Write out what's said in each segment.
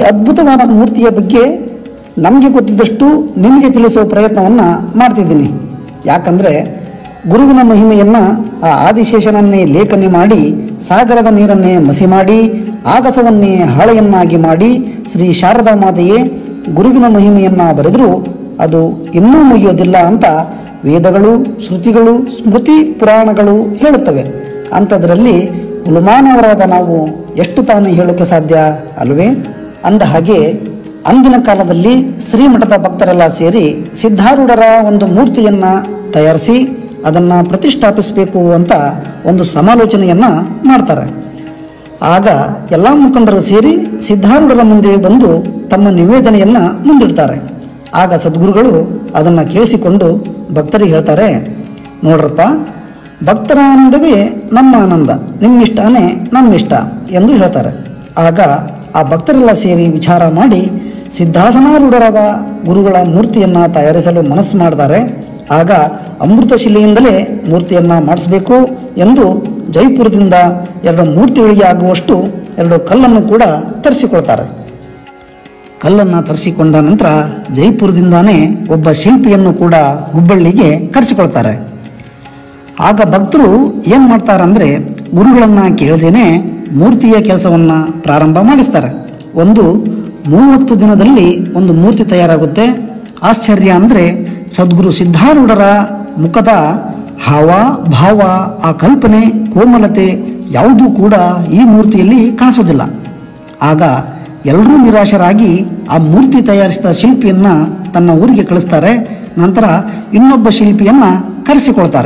ಅದ್ಭುತವಾದ ಮೂರ್ತಿಯ ಬಗ್ಗೆ ನಮಗೆ ಗೊತ್ತಿದ್ದಷ್ಟು ನಿಮಗೆ ತಿಳಿಸೋ ಪ್ರಯತ್ನವನ್ನು ಮಾಡ್ತಿದ್ದೀನಿ ಯಾಕಂದರೆ ಗುರುವಿನ ಮಹಿಮೆಯನ್ನು ಆ ಆದಿಶೇಷನನ್ನೇ ಲೇಖನಿ ಮಾಡಿ ಸಾಗರದ ನೀರನ್ನೇ ಮಸಿ ಮಾಡಿ ಆಗಸವನ್ನೇ ಹಾಳೆಯನ್ನಾಗಿ ಮಾಡಿ ಶ್ರೀ ಶಾರದಾ ಮಾತೆಯೇ ಗುರುವಿನ ಮಹಿಮೆಯನ್ನು ಬರೆದರೂ ಅದು ಇನ್ನೂ ಮುಗಿಯೋದಿಲ್ಲ ಅಂತ ವೇದಗಳು ಶ್ರುತಿಗಳು ಸ್ಮೃತಿ ಪುರಾಣಗಳು ಹೇಳುತ್ತವೆ ಅಂಥದ್ರಲ್ಲಿ ಹುಲುಮಾನವರಾದ ನಾವು ಎಷ್ಟು ತಾನೇ ಹೇಳೋಕೆ ಸಾಧ್ಯ ಅಲ್ವೇ ಅಂದ ಹಾಗೆ ಅಂದಿನ ಕಾಲದಲ್ಲಿ ಶ್ರೀಮಠದ ಭಕ್ತರೆಲ್ಲ ಸೇರಿ ಸಿದ್ಧಾರೂಢರ ಒಂದು ಮೂರ್ತಿಯನ್ನು ತಯಾರಿಸಿ ಅದನ್ನು ಪ್ರತಿಷ್ಠಾಪಿಸಬೇಕು ಅಂತ ಒಂದು ಸಮಾಲೋಚನೆಯನ್ನು ಮಾಡ್ತಾರೆ ಆಗ ಎಲ್ಲ ಮುಖಂಡರು ಸೇರಿ ಸಿದ್ಧಾರೂಢರ ಮುಂದೆ ಬಂದು ತಮ್ಮ ನಿವೇದನೆಯನ್ನು ಮುಂದಿಡ್ತಾರೆ ಆಗ ಸದ್ಗುರುಗಳು ಅದನ್ನು ಕೇಳಿಸಿಕೊಂಡು ಭಕ್ತರಿಗೆ ಹೇಳ್ತಾರೆ ನೋಡ್ರಪ್ಪ ಭಕ್ತರ ಆನಂದವೇ ನಮ್ಮ ಆನಂದ ನಿಮ್ಮಿಷ್ಟನೇ ನಮ್ಮಿಷ್ಟ ಎಂದು ಹೇಳ್ತಾರೆ ಆಗ ಆ ಭಕ್ತರೆಲ್ಲ ಸೇರಿ ವಿಚಾರ ಮಾಡಿ ಸಿದ್ಧಾಸನಾರೂಢರಾದ ಗುರುಗಳ ಮೂರ್ತಿಯನ್ನು ತಯಾರಿಸಲು ಮನಸ್ಸು ಮಾಡ್ತಾರೆ ಆಗ ಅಮೃತ ಶಿಲೆಯಿಂದಲೇ ಮೂರ್ತಿಯನ್ನು ಮಾಡಿಸಬೇಕು ಎಂದು ಜೈಪುರದಿಂದ ಎರಡು ಮೂರ್ತಿಗಳಿಗೆ ಆಗುವಷ್ಟು ಎರಡು ಕಲ್ಲನ್ನು ಕೂಡ ತರಿಸಿಕೊಳ್ತಾರೆ ಕಲ್ಲನ್ನು ತರಿಸಿಕೊಂಡ ನಂತರ ಜೈಪುರದಿಂದಾನೇ ಒಬ್ಬ ಶಿಲ್ಪಿಯನ್ನು ಕೂಡ ಹುಬ್ಬಳ್ಳಿಗೆ ಕರೆಸಿಕೊಳ್ತಾರೆ ಆಗ ಭಕ್ತರು ಏನು ಮಾಡ್ತಾರಂದ್ರೆ ಗುರುಗಳನ್ನು ಕೇಳದೇನೆ ಮೂರ್ತಿಯ ಕೆಲಸವನ್ನು ಪ್ರಾರಂಭ ಮಾಡಿಸ್ತಾರೆ ಒಂದು ಮೂವತ್ತು ದಿನದಲ್ಲಿ ಒಂದು ಮೂರ್ತಿ ತಯಾರಾಗುತ್ತೆ ಆಶ್ಚರ್ಯ ಅಂದರೆ ಸದ್ಗುರು ಸಿದ್ಧಾರೂಢರ ಮುಖದ ಹಾವ ಭಾವ ಆ ಕಲ್ಪನೆ ಕೋಮಲತೆ ಯಾವುದೂ ಕೂಡ ಈ ಮೂರ್ತಿಯಲ್ಲಿ ಕಾಣಿಸೋದಿಲ್ಲ ಆಗ ಎಲ್ಲರೂ ನಿರಾಶರಾಗಿ ಆ ಮೂರ್ತಿ ತಯಾರಿಸಿದ ಶಿಲ್ಪಿಯನ್ನ ತನ್ನ ಊರಿಗೆ ಕಳಿಸ್ತಾರೆ ನಂತರ ಇನ್ನೊಬ್ಬ ಶಿಲ್ಪಿಯನ್ನ ಕರೆಸಿಕೊಳ್ತಾರೆ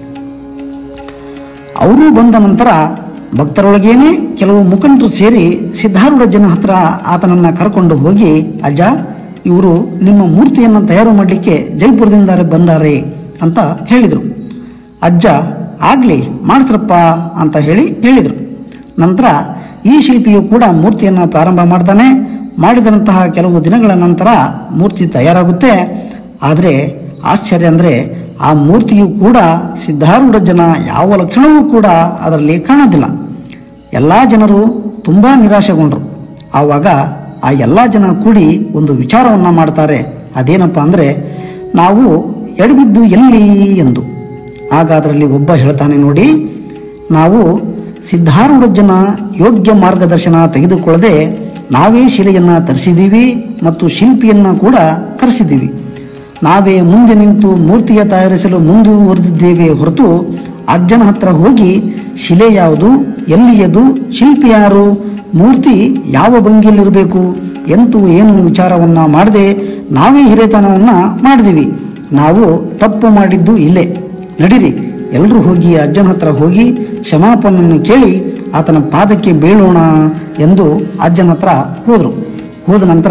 ಅವರು ಬಂದ ನಂತರ ಭಕ್ತರೊಳಗೇನೆ ಕೆಲವು ಮುಖಂಡರು ಸೇರಿ ಸಿದ್ಧಾರೂಢ ಜನ ಹತ್ರ ಆತನನ್ನ ಕರ್ಕೊಂಡು ಹೋಗಿ ಅಜ್ಜ ಇವರು ನಿಮ್ಮ ಮೂರ್ತಿಯನ್ನು ತಯಾರು ಮಾಡಲಿಕ್ಕೆ ಜೈಪುರದಿಂದ ಬಂದಾರೆ ಅಂತ ಹೇಳಿದರು ಅಜ್ಜ ಆಗಲಿ ಮಾಡಿಸ್ರಪ್ಪ ಅಂತ ಹೇಳಿ ಹೇಳಿದರು ನಂತರ ಈ ಶಿಲ್ಪಿಯು ಕೂಡ ಮೂರ್ತಿಯನ್ನು ಪ್ರಾರಂಭ ಮಾಡ್ತಾನೆ ಮಾಡಿದಂತಹ ಕೆಲವು ದಿನಗಳ ನಂತರ ಮೂರ್ತಿ ತಯಾರಾಗುತ್ತೆ ಆದರೆ ಆಶ್ಚರ್ಯ ಅಂದರೆ ಆ ಮೂರ್ತಿಯು ಕೂಡ ಸಿದ್ಧಾರೂಢ ಜನ ಯಾವ ಲಕ್ಷಣವೂ ಕೂಡ ಅದರಲ್ಲಿ ಕಾಣೋದಿಲ್ಲ ಎಲ್ಲ ಜನರು ತುಂಬ ನಿರಾಶೆಗೊಂಡರು ಆವಾಗ ಆ ಎಲ್ಲ ಜನ ಕೂಡಿ ಒಂದು ವಿಚಾರವನ್ನು ಮಾಡ್ತಾರೆ ಅದೇನಪ್ಪ ಅಂದರೆ ನಾವು ಎಡಬಿದ್ದು ಎಲ್ಲಿ ಎಂದು ಆಗ ಅದರಲ್ಲಿ ಒಬ್ಬ ಹೇಳ್ತಾನೆ ನೋಡಿ ನಾವು ಸಿದ್ಧಾರೂಢ ಜನ ಯೋಗ್ಯ ಮಾರ್ಗದರ್ಶನ ತೆಗೆದುಕೊಳ್ಳದೆ ನಾವೇ ಶಿಲೆಯನ್ನು ತರಿಸಿದ್ದೀವಿ ಮತ್ತು ಶಿಲ್ಪಿಯನ್ನು ಕೂಡ ಕರೆಸಿದ್ದೀವಿ ನಾವೇ ಮುಂದೆ ನಿಂತು ಮೂರ್ತಿಯ ತಯಾರಿಸಲು ಮುಂದುವರೆದಿದ್ದೇವೆ ಹೊರತು ಅಜ್ಜನ ಹತ್ರ ಹೋಗಿ ಶಿಲೆ ಯಾವುದು ಎಲ್ಲಿಯದು ಶಿಲ್ಪಿ ಯಾರು ಮೂರ್ತಿ ಯಾವ ಭಂಗಿಯಲ್ಲಿರಬೇಕು ಎಂತೂ ಏನು ವಿಚಾರವನ್ನು ಮಾಡದೆ ನಾವೇ ಹಿರೇತನವನ್ನು ಮಾಡಿದೀವಿ ನಾವು ತಪ್ಪು ಮಾಡಿದ್ದು ಇಲ್ಲೇ ನಡೀರಿ ಎಲ್ಲರೂ ಹೋಗಿ ಅಜ್ಜನ ಹತ್ರ ಹೋಗಿ ಕ್ಷಮಾಪಣೆಯನ್ನು ಕೇಳಿ ಆತನ ಪಾದಕ್ಕೆ ಬೀಳೋಣ ಎಂದು ಅಜ್ಜನ ಹತ್ರ ಹೋದರು ಹೋದ ನಂತರ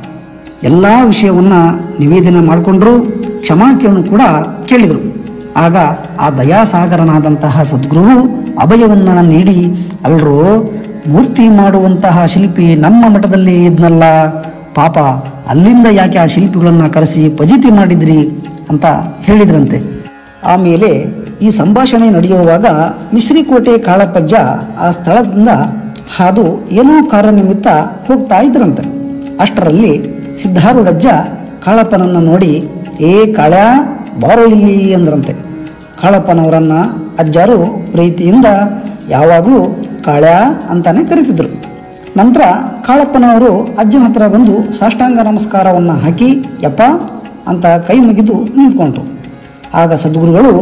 ಎಲ್ಲ ವಿಷಯವನ್ನು ನಿವೇದನೆ ಮಾಡಿಕೊಂಡ್ರು ಕ್ಷಮಾಕಿರಣು ಕೂಡ ಕೇಳಿದರು ಆಗ ಆ ದಯಾಸಾಗರನಾದಂತಹ ಸದ್ಗುರುವು ಅಭಯವನ್ನು ನೀಡಿ ಅಲ್ರೋ ಮೂರ್ತಿ ಮಾಡುವಂತಹ ಶಿಲ್ಪಿ ನಮ್ಮ ಮಠದಲ್ಲಿ ಇದ್ನಲ್ಲ ಪಾಪ ಅಲ್ಲಿಂದ ಯಾಕೆ ಆ ಶಿಲ್ಪಿಗಳನ್ನು ಕರೆಸಿ ಪಜಿತಿ ಮಾಡಿದ್ರಿ ಅಂತ ಹೇಳಿದ್ರಂತೆ ಆಮೇಲೆ ಈ ಸಂಭಾಷಣೆ ನಡೆಯುವಾಗ ಮಿಶ್ರಿಕೋಟೆ ಕಾಳಪ್ಪಜ್ಜ ಆ ಸ್ಥಳದಿಂದ ಹಾದು ಏನೋ ಕಾರ್ಯನಿಮಿತ್ತ ಹೋಗ್ತಾ ಇದ್ರಂತೆ ಅಷ್ಟರಲ್ಲಿ ಸಿದ್ಧಾರೂಢಜ್ಜ ಕಾಳಪ್ಪನನ್ನು ನೋಡಿ ಏ ಕಾಳ್ಯ ಬಾರೋ ಇಲ್ಲಿ ಅಂದ್ರಂತೆ ಕಾಳಪ್ಪನವರನ್ನ ಅಜ್ಜಾರು ಪ್ರೀತಿಯಿಂದ ಯಾವಾಗಲೂ ಕಾಳ್ಯ ಅಂತಾನೆ ಕರಿತಿದ್ರು ನಂತರ ಕಾಳಪ್ಪನವರು ಅಜ್ಜನ ಹತ್ರ ಬಂದು ಸಾಷ್ಟಾಂಗ ನಮಸ್ಕಾರವನ್ನು ಹಾಕಿ ಯಪ್ಪ ಅಂತ ಕೈ ಮುಗಿದು ನಿಂತ್ಕೊಂಡ್ರು ಆಗ ಸದ್ಗುರುಗಳು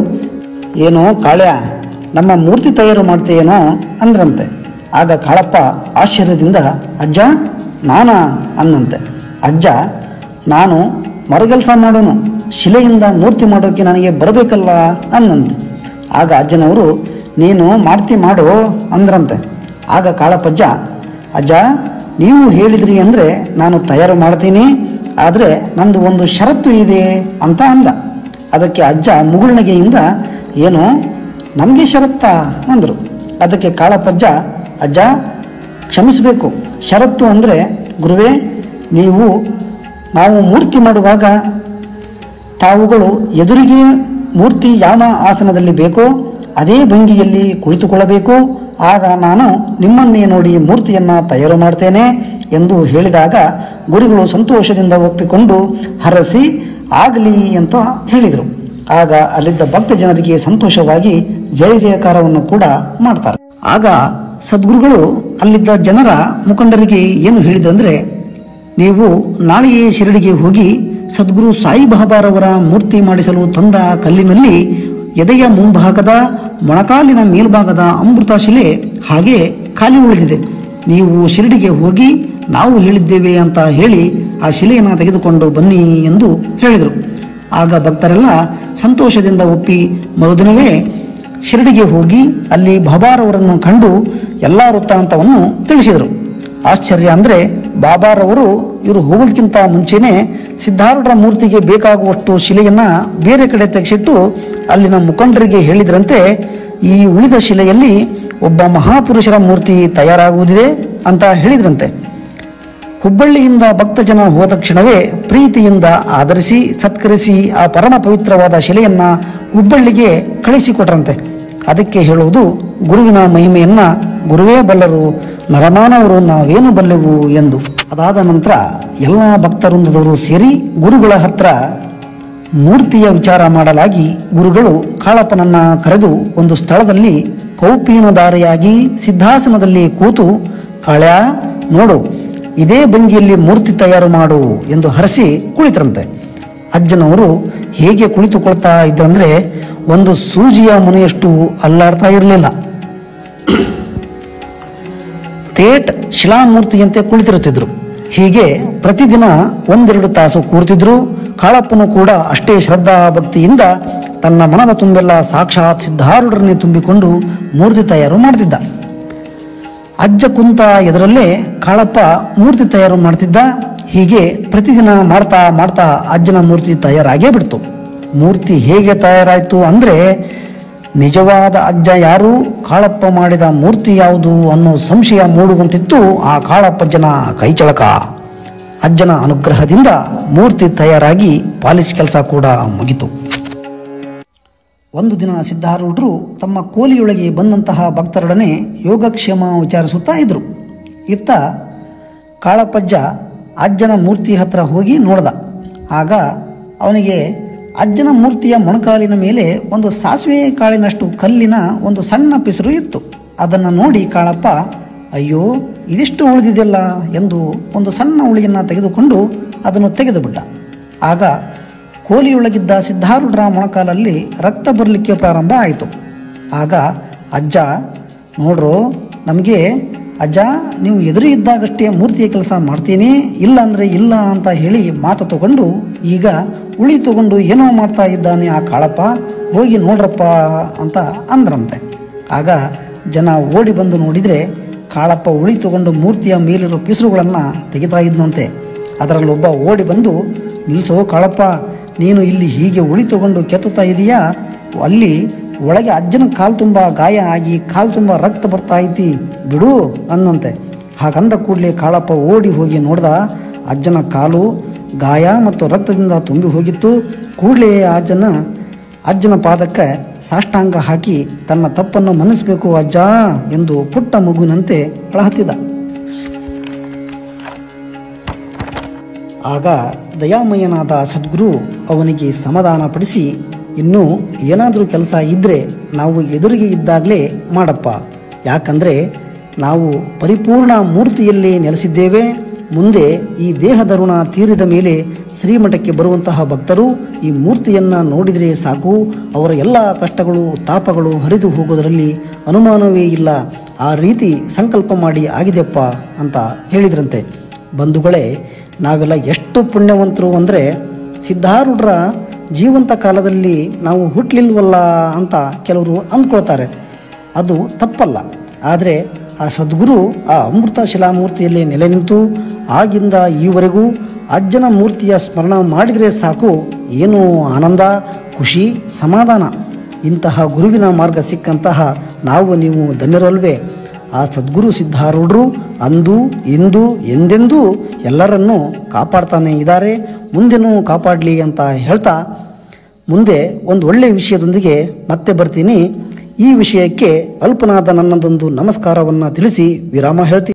ಏನೋ ಕಾಳ್ಯ ನಮ್ಮ ಮೂರ್ತಿ ತಯಾರು ಮಾಡ್ತೇನೋ ಅಂದ್ರಂತೆ ಆಗ ಕಾಳಪ್ಪ ಆಶ್ಚರ್ಯದಿಂದ ಅಜ್ಜ ನಾನಾ ಅನ್ನಂತೆ ಅಜ್ಜ ನಾನು ಮರಗೆಲಸ ಮಾಡೋನು ಶಿಲೆಯಿಂದ ಮೂರ್ತಿ ಮಾಡೋಕೆ ನನಗೆ ಬರಬೇಕಲ್ಲ ಅನ್ನಂತೆ ಆಗ ಅಜ್ಜನವರು ನೀನು ಮಾಡ್ತಿ ಮಾಡು ಅಂದ್ರಂತೆ ಆಗ ಕಾಳಪ್ಪಜ್ಜ ಅಜ್ಜ ನೀವು ಹೇಳಿದ್ರಿ ಅಂದರೆ ನಾನು ತಯಾರು ಮಾಡ್ತೀನಿ ಆದರೆ ನಂದು ಒಂದು ಷರತ್ತು ಇದೆ ಅಂತ ಅಂದ ಅದಕ್ಕೆ ಅಜ್ಜ ಮುಗುಳ್ನಗೆಯಿಂದ ಏನು ನಮಗೆ ಷರತ್ತಾ ಅಂದರು ಅದಕ್ಕೆ ಕಾಳಪ್ಪಜ್ಜ ಅಜ್ಜ ಕ್ಷಮಿಸಬೇಕು ಷರತ್ತು ಅಂದರೆ ಗುರುವೇ ನೀವು ನಾವು ಮೂರ್ತಿ ಮಾಡುವಾಗ ತಾವುಗಳು ಎದುರಿಗೆ ಮೂರ್ತಿ ಯಾವ ಆಸನದಲ್ಲಿ ಬೇಕೋ ಅದೇ ಭಂಗಿಯಲ್ಲಿ ಕುಳಿತುಕೊಳ್ಳಬೇಕು ಆಗ ನಾನು ನಿಮ್ಮನ್ನೇ ನೋಡಿ ಮೂರ್ತಿಯನ್ನು ತಯಾರು ಮಾಡ್ತೇನೆ ಎಂದು ಹೇಳಿದಾಗ ಗುರುಗಳು ಸಂತೋಷದಿಂದ ಒಪ್ಪಿಕೊಂಡು ಹರಸಿ ಆಗಲಿ ಅಂತ ಹೇಳಿದರು ಆಗ ಅಲ್ಲಿದ್ದ ಭಕ್ತ ಜನರಿಗೆ ಸಂತೋಷವಾಗಿ ಜಯ ಜಯಕಾರವನ್ನು ಕೂಡ ಮಾಡ್ತಾರೆ ಆಗ ಸದ್ಗುರುಗಳು ಅಲ್ಲಿದ್ದ ಜನರ ಮುಖಂಡರಿಗೆ ಏನು ಹೇಳಿದಂದ್ರೆ ನೀವು ನಾಳೆಯೇ ಶಿರಡಿಗೆ ಹೋಗಿ ಸದ್ಗುರು ಸಾಯಿಬಾಬಾರವರ ಮೂರ್ತಿ ಮಾಡಿಸಲು ತಂದ ಕಲ್ಲಿನಲ್ಲಿ ಎದೆಯ ಮುಂಭಾಗದ ಮೊಣಕಾಲಿನ ಮೇಲ್ಭಾಗದ ಅಮೃತ ಶಿಲೆ ಹಾಗೆ ಖಾಲಿ ಉಳಿದಿದೆ ನೀವು ಶಿರಡಿಗೆ ಹೋಗಿ ನಾವು ಹೇಳಿದ್ದೇವೆ ಅಂತ ಹೇಳಿ ಆ ಶಿಲೆಯನ್ನು ತೆಗೆದುಕೊಂಡು ಬನ್ನಿ ಎಂದು ಹೇಳಿದರು ಆಗ ಭಕ್ತರೆಲ್ಲ ಸಂತೋಷದಿಂದ ಒಪ್ಪಿ ಮರುದಿನವೇ ಶಿರಡಿಗೆ ಹೋಗಿ ಅಲ್ಲಿ ಬಾಬಾರವರನ್ನು ಕಂಡು ಎಲ್ಲ ವೃತ್ತಾಂತವನ್ನು ತಿಳಿಸಿದರು ಆಶ್ಚರ್ಯ ಅಂದರೆ ಬಾಬಾರವರು ಇವರು ಹೋಗೋದಕ್ಕಿಂತ ಮುಂಚೆನೇ ಸಿದ್ಧಾರೂಢರ ಮೂರ್ತಿಗೆ ಬೇಕಾಗುವಷ್ಟು ಶಿಲೆಯನ್ನು ಬೇರೆ ಕಡೆ ತೆಗೆಸಿಟ್ಟು ಅಲ್ಲಿನ ಮುಖಂಡರಿಗೆ ಹೇಳಿದ್ರಂತೆ ಈ ಉಳಿದ ಶಿಲೆಯಲ್ಲಿ ಒಬ್ಬ ಮಹಾಪುರುಷರ ಮೂರ್ತಿ ತಯಾರಾಗುವುದಿದೆ ಅಂತ ಹೇಳಿದ್ರಂತೆ ಹುಬ್ಬಳ್ಳಿಯಿಂದ ಭಕ್ತಜನ ಹೋದ ಕ್ಷಣವೇ ಪ್ರೀತಿಯಿಂದ ಆಧರಿಸಿ ಸತ್ಕರಿಸಿ ಆ ಪರಮ ಪವಿತ್ರವಾದ ಶಿಲೆಯನ್ನ ಹುಬ್ಬಳ್ಳಿಗೆ ಕಳಿಸಿಕೊಟ್ರಂತೆ ಅದಕ್ಕೆ ಹೇಳುವುದು ಗುರುವಿನ ಮಹಿಮೆಯನ್ನ ಗುರುವೇ ಬಲ್ಲರು ನರಮಾನವರು ನಾವೇನು ಬಲ್ಲೆವು ಎಂದು ಅದಾದ ನಂತರ ಎಲ್ಲ ಭಕ್ತವೃಂದದವರು ಸೇರಿ ಗುರುಗಳ ಹತ್ರ ಮೂರ್ತಿಯ ವಿಚಾರ ಮಾಡಲಾಗಿ ಗುರುಗಳು ಕಾಳಪ್ಪನನ್ನ ಕರೆದು ಒಂದು ಸ್ಥಳದಲ್ಲಿ ಕೌಪೀನಧಾರಿಯಾಗಿ ಸಿದ್ಧಾಸನದಲ್ಲಿ ಕೂತು ಕಾಳ್ಯ ನೋಡು ಇದೇ ಭಂಗಿಯಲ್ಲಿ ಮೂರ್ತಿ ತಯಾರು ಮಾಡು ಎಂದು ಹರಸಿ ಕುಳಿತರಂತೆ ಅಜ್ಜನವರು ಹೇಗೆ ಕುಳಿತುಕೊಳ್ತಾ ಇದ್ರಂದ್ರೆ ಒಂದು ಸೂಜಿಯ ಮುನೆಯಷ್ಟು ಅಲ್ಲಾಡ್ತಾ ಇರಲಿಲ್ಲ ತೇಟ್ ಶಿಲಾಮೂರ್ತಿಯಂತೆ ಕುಳಿತಿರುತ್ತಿದ್ರು ಹೀಗೆ ಪ್ರತಿದಿನ ಒಂದೆರಡು ತಾಸು ಕೂರ್ತಿದ್ರು ಕಾಳಪ್ಪನು ಕೂಡ ಅಷ್ಟೇ ಶ್ರದ್ಧಾ ಭಕ್ತಿಯಿಂದ ತನ್ನ ಮನದ ತುಂಬೆಲ್ಲ ಸಾಕ್ಷಾತ್ ಸಿದ್ಧಾರೂಢರನ್ನೇ ತುಂಬಿಕೊಂಡು ಮೂರ್ತಿ ತಯಾರು ಮಾಡ್ತಿದ್ದ ಅಜ್ಜ ಕುಂತ ಎದುರಲ್ಲೇ ಕಾಳಪ್ಪ ಮೂರ್ತಿ ತಯಾರು ಮಾಡ್ತಿದ್ದ ಹೀಗೆ ಪ್ರತಿದಿನ ಮಾಡ್ತಾ ಮಾಡ್ತಾ ಅಜ್ಜನ ಮೂರ್ತಿ ತಯಾರಾಗೇ ಬಿಡ್ತು ಮೂರ್ತಿ ಹೇಗೆ ತಯಾರಾಯಿತು ಅಂದರೆ ನಿಜವಾದ ಅಜ್ಜ ಯಾರು ಕಾಳಪ್ಪ ಮಾಡಿದ ಮೂರ್ತಿ ಯಾವುದು ಅನ್ನೋ ಸಂಶಯ ಮೂಡುವಂತಿತ್ತು ಆ ಕಾಳಪ್ಪಜ್ಜನ ಕೈಚಳಕ ಅಜ್ಜನ ಅನುಗ್ರಹದಿಂದ ಮೂರ್ತಿ ತಯಾರಾಗಿ ಪಾಲಿಶ್ ಕೆಲಸ ಕೂಡ ಮುಗಿತು ಒಂದು ದಿನ ಸಿದ್ಧಾರೂಢರು ತಮ್ಮ ಕೋಲಿಯೊಳಗೆ ಬಂದಂತಹ ಭಕ್ತರೊಡನೆ ಯೋಗಕ್ಷೇಮ ವಿಚಾರಿಸುತ್ತಾ ಇದ್ರು ಇತ್ತ ಕಾಳಪ್ಪಜ್ಜ ಅಜ್ಜನ ಮೂರ್ತಿ ಹತ್ರ ಹೋಗಿ ನೋಡ್ದ ಆಗ ಅವನಿಗೆ ಅಜ್ಜನ ಮೂರ್ತಿಯ ಮೊಣಕಾಲಿನ ಮೇಲೆ ಒಂದು ಸಾಸಿವೆ ಕಾಳಿನಷ್ಟು ಕಲ್ಲಿನ ಒಂದು ಸಣ್ಣ ಪಿಸರು ಇತ್ತು ಅದನ್ನು ನೋಡಿ ಕಾಳಪ್ಪ ಅಯ್ಯೋ ಇದಿಷ್ಟು ಉಳಿದಿದೆಯಲ್ಲ ಎಂದು ಒಂದು ಸಣ್ಣ ಉಳಿಯನ್ನು ತೆಗೆದುಕೊಂಡು ಅದನ್ನು ತೆಗೆದುಬಿಟ್ಟ ಆಗ ಕೋಲಿಯೊಳಗಿದ್ದ ಸಿದ್ಧಾರೂಢರ ಮೊಣಕಾಲಲ್ಲಿ ರಕ್ತ ಬರಲಿಕ್ಕೆ ಪ್ರಾರಂಭ ಆಯಿತು ಆಗ ಅಜ್ಜ ನೋಡ್ರು ನಮಗೆ ಅಜ್ಜ ನೀವು ಎದುರು ಇದ್ದಾಗಷ್ಟೇ ಮೂರ್ತಿಯ ಕೆಲಸ ಮಾಡ್ತೀನಿ ಇಲ್ಲ ಅಂದರೆ ಇಲ್ಲ ಅಂತ ಹೇಳಿ ಮಾತು ತಗೊಂಡು ಈಗ ಉಳಿ ತಗೊಂಡು ಏನೋ ಮಾಡ್ತಾ ಇದ್ದಾನೆ ಆ ಕಾಳಪ್ಪ ಹೋಗಿ ನೋಡ್ರಪ್ಪ ಅಂತ ಅಂದ್ರಂತೆ ಆಗ ಜನ ಓಡಿ ಬಂದು ನೋಡಿದರೆ ಕಾಳಪ್ಪ ಉಳಿ ತಗೊಂಡು ಮೂರ್ತಿಯ ಮೇಲಿರೋ ಪಿಸುರುಗಳನ್ನು ತೆಗಿತಾ ಇದ್ನಂತೆ ಅದರಲ್ಲೊಬ್ಬ ಓಡಿ ಬಂದು ನಿಲ್ಲಿಸೋ ಕಾಳಪ್ಪ ನೀನು ಇಲ್ಲಿ ಹೀಗೆ ಉಳಿ ತಗೊಂಡು ಕೆತ್ತುತ್ತಾ ಇದೀಯಾ ಅಲ್ಲಿ ಒಳಗೆ ಅಜ್ಜನ ಕಾಲು ತುಂಬ ಗಾಯ ಆಗಿ ಕಾಲು ತುಂಬ ರಕ್ತ ಬರ್ತಾ ಐತಿ ಬಿಡು ಅಂದಂತೆ ಹಾಗಂದ ಕೂಡಲೇ ಕಾಳಪ್ಪ ಓಡಿ ಹೋಗಿ ನೋಡ್ದ ಅಜ್ಜನ ಕಾಲು ಗಾಯ ಮತ್ತು ರಕ್ತದಿಂದ ತುಂಬಿ ಹೋಗಿತ್ತು ಕೂಡಲೇ ಅಜ್ಜನ ಅಜ್ಜನ ಪಾದಕ್ಕೆ ಸಾಷ್ಟಾಂಗ ಹಾಕಿ ತನ್ನ ತಪ್ಪನ್ನು ಮನ್ನಿಸಬೇಕು ಅಜ್ಜ ಎಂದು ಪುಟ್ಟ ಮಗುವಿನಂತೆ ಅಳಹತ್ತಿದ ಆಗ ದಯಾಮಯನಾದ ಸದ್ಗುರು ಅವನಿಗೆ ಸಮಾಧಾನ ಪಡಿಸಿ ಇನ್ನೂ ಏನಾದರೂ ಕೆಲಸ ಇದ್ದರೆ ನಾವು ಎದುರಿಗೆ ಇದ್ದಾಗಲೇ ಮಾಡಪ್ಪ ಯಾಕಂದರೆ ನಾವು ಪರಿಪೂರ್ಣ ಮೂರ್ತಿಯಲ್ಲೇ ನೆಲೆಸಿದ್ದೇವೆ ಮುಂದೆ ಈ ದೇಹದ ಋಣ ತೀರಿದ ಮೇಲೆ ಶ್ರೀಮಠಕ್ಕೆ ಬರುವಂತಹ ಭಕ್ತರು ಈ ಮೂರ್ತಿಯನ್ನು ನೋಡಿದರೆ ಸಾಕು ಅವರ ಎಲ್ಲ ಕಷ್ಟಗಳು ತಾಪಗಳು ಹರಿದು ಹೋಗೋದರಲ್ಲಿ ಅನುಮಾನವೇ ಇಲ್ಲ ಆ ರೀತಿ ಸಂಕಲ್ಪ ಮಾಡಿ ಆಗಿದೆಪ್ಪ ಅಂತ ಹೇಳಿದ್ರಂತೆ ಬಂಧುಗಳೇ ನಾವೆಲ್ಲ ಎಷ್ಟು ಪುಣ್ಯವಂತರು ಅಂದರೆ ಸಿದ್ಧಾರೂಢರ ಜೀವಂತ ಕಾಲದಲ್ಲಿ ನಾವು ಹುಟ್ಟಲಿಲ್ವಲ್ಲ ಅಂತ ಕೆಲವರು ಅಂದ್ಕೊಳ್ತಾರೆ ಅದು ತಪ್ಪಲ್ಲ ಆದರೆ ಆ ಸದ್ಗುರು ಆ ಅಮೃತ ಶಿಲಾಮೂರ್ತಿಯಲ್ಲಿ ನೆಲೆ ನಿಂತು ಆಗಿಂದ ಈವರೆಗೂ ಅಜ್ಜನ ಮೂರ್ತಿಯ ಸ್ಮರಣ ಮಾಡಿದರೆ ಸಾಕು ಏನೋ ಆನಂದ ಖುಷಿ ಸಮಾಧಾನ ಇಂತಹ ಗುರುವಿನ ಮಾರ್ಗ ಸಿಕ್ಕಂತಹ ನಾವು ನೀವು ಧನ್ಯರಲ್ವೇ ಆ ಸದ್ಗುರು ಸಿದ್ಧಾರೂಢರು ಅಂದು ಇಂದು ಎಂದೆಂದೂ ಎಲ್ಲರನ್ನೂ ಕಾಪಾಡ್ತಾನೆ ಇದ್ದಾರೆ ಮುಂದೆನೂ ಕಾಪಾಡಲಿ ಅಂತ ಹೇಳ್ತಾ ಮುಂದೆ ಒಂದು ಒಳ್ಳೆಯ ವಿಷಯದೊಂದಿಗೆ ಮತ್ತೆ ಬರ್ತೀನಿ ಈ ವಿಷಯಕ್ಕೆ ಅಲ್ಪನಾದ ನನ್ನದೊಂದು ನಮಸ್ಕಾರವನ್ನು ತಿಳಿಸಿ ವಿರಾಮ ಹೇಳ್ತೀನಿ